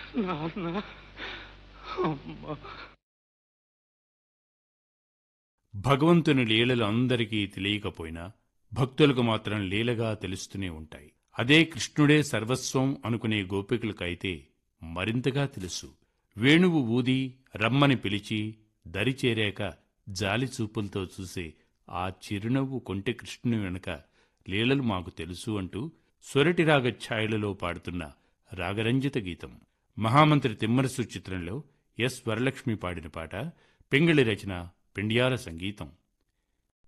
నాన్న అమ్మ భగవంతుని లీలలు అందరికీ తెలియకపోయినా భక్తులకు మాత్రం లీలగా తెలుస్తూనే ఉంటాయి అదే కృష్ణుడే సర్వస్వం అనుకునే గోపికలకైతే మరింతగా తెలుసు వేణువు ఊది రమ్మని పిలిచి దరి చేరాక జాలి చూపులతో చూసే ఆ చిరునవ్వు కొంటె కృష్ణుని వెనుక లీలలు మాకు తెలుసు అంటూ సొరటి రాగ ఛాయలలో పాడుతున్న రాగరంజిత గీతం మహామంత్రి తిమ్మరసు చిత్రంలో ఎస్ వరలక్ష్మి పాడిన పాట పింగళి రచన పెండియాల సంగీతం